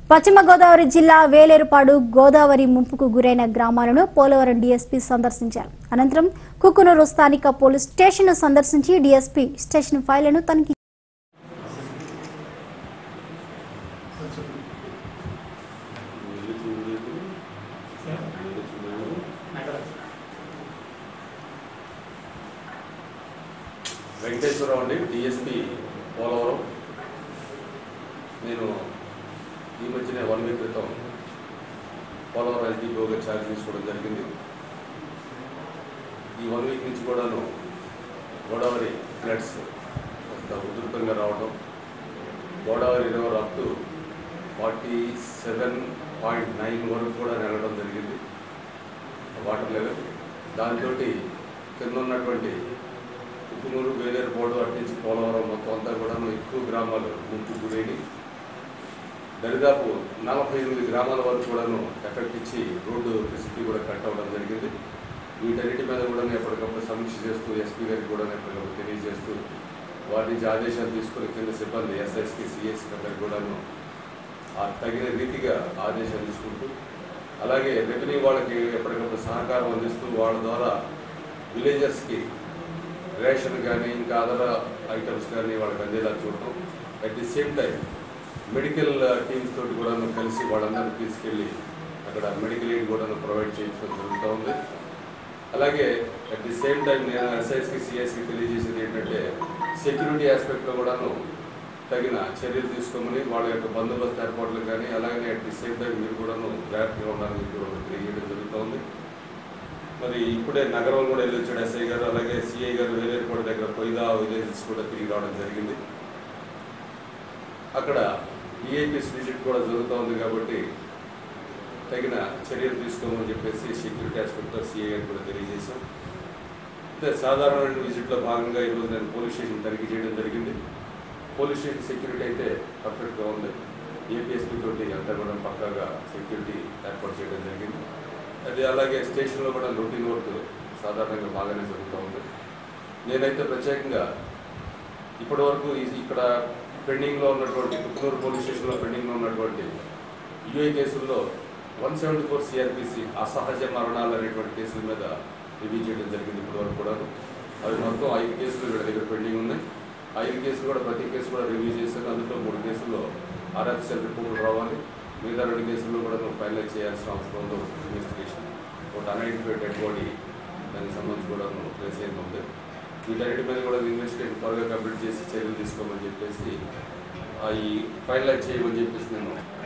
పశ్చిమ గోదావరి జిల్లా వేలేరుపాడు గోదావరి ముంపుకు గురైన గ్రామాలను పోలవరం డీఎస్పీ సందర్శించారు అనంతరం కుక్కునూరు స్థానిక పోలీస్ స్టేషన్ సందర్శించి డీఎస్పీ స్టేషన్ ఫైళ్లను తనిఖీ వెంకటేశ్వరరావు అండి డిఎస్పి పోలవరం నేను ఈ మధ్యనే వన్ వీక్ క్రితం పోలవరం ఎల్టీఓగా ఛార్జ్ తీసుకోవడం జరిగింది ఈ వన్ వీక్ నుంచి కూడాను గోదావరి ఫ్లడ్స్ కొంత ఉధృతంగా రావడం Godavari river up to forty seven point nine వరకు కూడా నెలడం జరిగింది వాటర్ లెవెల్ దాంతో కింద ఉన్నటువంటి కుకునూరు వేలేరు బోర్డు అటు నుంచి పోలవరం మొత్తం అంతా కూడా ఎక్కువ గ్రామాలు ముంపు గురైన దరిదాపు నలభై ఎనిమిది గ్రామాల వరకు కూడాను ఎఫెక్ట్ ఇచ్చి రోడ్డు ఫెసిలిటీ కూడా కట్ అవ్వడం జరిగింది వీటన్నిటి మీద కూడా ఎప్పటికప్పుడు సమీక్ష చేస్తూ ఎస్పీ గారికి కూడా ఎప్పటికప్పుడు తెలియజేస్తూ వారి నుంచి ఆదేశాలు తీసుకుని కింద సిబ్బంది ఎస్ఎస్కి సిఎస్కి అందరికి కూడాను ఆ తగిన రీతిగా ఆదేశాలు తీసుకుంటూ అలాగే రెవెన్యూ వాళ్ళకి ఎప్పటికప్పుడు సహకారం అందిస్తూ వాళ్ళ ద్వారా విలేజెస్కి రేషన్ కానీ ఇంకా అదర్ ఐటమ్స్ కానీ వాళ్ళకి అందేలా చూడటం at the same time medical teams తోటి కూడా కలిసి వాళ్ళందరినీ తీసుకెళ్ళి అక్కడ మెడికల్ ఎయిడ్ కూడా ప్రొవైడ్ చేయించడం జరుగుతూ ఉంది అలాగే అట్ ది సేమ్ టైం నేను ఎస్ఐఎస్కి సిఎస్కి తెలియజేసేది ఏంటంటే సెక్యూరిటీ ఆస్పెక్ట్లో కూడాను తగిన చర్యలు తీసుకోమని వాళ్ళ యొక్క బందోబస్తు ఏర్పాట్లు కానీ అలాగే అట్ ది సేమ్ టైం మీరు కూడాను జాగ్రత్తగా ఉండాలని చెప్పి కూడా తెలియజేయడం జరుగుతోంది మరి ఇప్పుడే నగరం కూడా వెళ్ళొచ్చాడు ఎస్ఐ గారు అలాగే సిఐ గారు వేలేరుపాడు దగ్గర పొయ్యిదా విలేజెస్ కూడా తిరిగి రావడం జరిగింది అక్కడ ఈఐపీఎస్ విజిట్ కూడా జరుగుతూ ఉంది కాబట్టి తగిన చర్యలు తీసుకోమని చెప్పేసి సెక్యూరిటీ ఆస్పెక్ట్తో సిఐ గారు కూడా తెలియజేశాం అంటే సాధారణమైన విజిట్లో భాగంగా ఈరోజు నేను పోలీస్ స్టేషన్ తనిఖీ చేయడం జరిగింది పోలీస్ స్టేషన్ సెక్యూరిటీ అయితే పర్ఫెక్ట్గా ఉంది ఏపీఎస్పీ తోటి అంతా కూడా పక్కాగా సెక్యూరిటీ ఏర్పాటు చేయడం జరిగింది అది అలాగే స్టేషన్లో కూడా రొటీన్ వర్క్ సాధారణంగా బాగానే జరుగుతూ ఉంది నేనైతే ప్రత్యేకంగా ఇప్పటి వరకు ఇక్కడ పెండింగ్లో ఉన్నటువంటి కుక్కునూరు పోలీస్ స్టేషన్లో పెండింగ్లో ఉన్నటువంటి యూఏ కేసుల్లో వన్ సెవెంటీ ఫోర్ సిఆర్పిసి అసహజ మరణాలు అనేటువంటి కేసుల మీద రివ్యూ చేయడం జరిగింది ఇప్పటి వరకు కూడా అవి మొత్తం ఐదు కేసులు వీళ్ళ దగ్గర పెండింగ్ ఉన్నాయి ఐదు కేసులు కూడా ప్రతి కేసు కూడా రివ్యూ చేశారు అందులో మూడు కేసుల్లో ఆర్ఎఫ్సిఎల్ రిపోర్ట్ రావాలి మిగతా రెండు కేసుల్లో కూడా నువ్వు ఫైనలైజ్ చేయాల్సిన అవసరం ఉంది ఇన్వెస్టిగేషన్ ఒకటి అన్ఐడెంటిఫైడ్ డెడ్ బాడీ దానికి సంబంధించి కూడా నువ్వు ప్లేస్ అయింది ఉంది వీటన్నిటి మీద కూడా ఇన్వెస్టిగేషన్ త్వరగా కంప్లీట్ చేసి చర్యలు తీసుకోమని చెప్పేసి ఆ ఈ ఫైనలైజ్ చేయమని చెప్పేసి నేను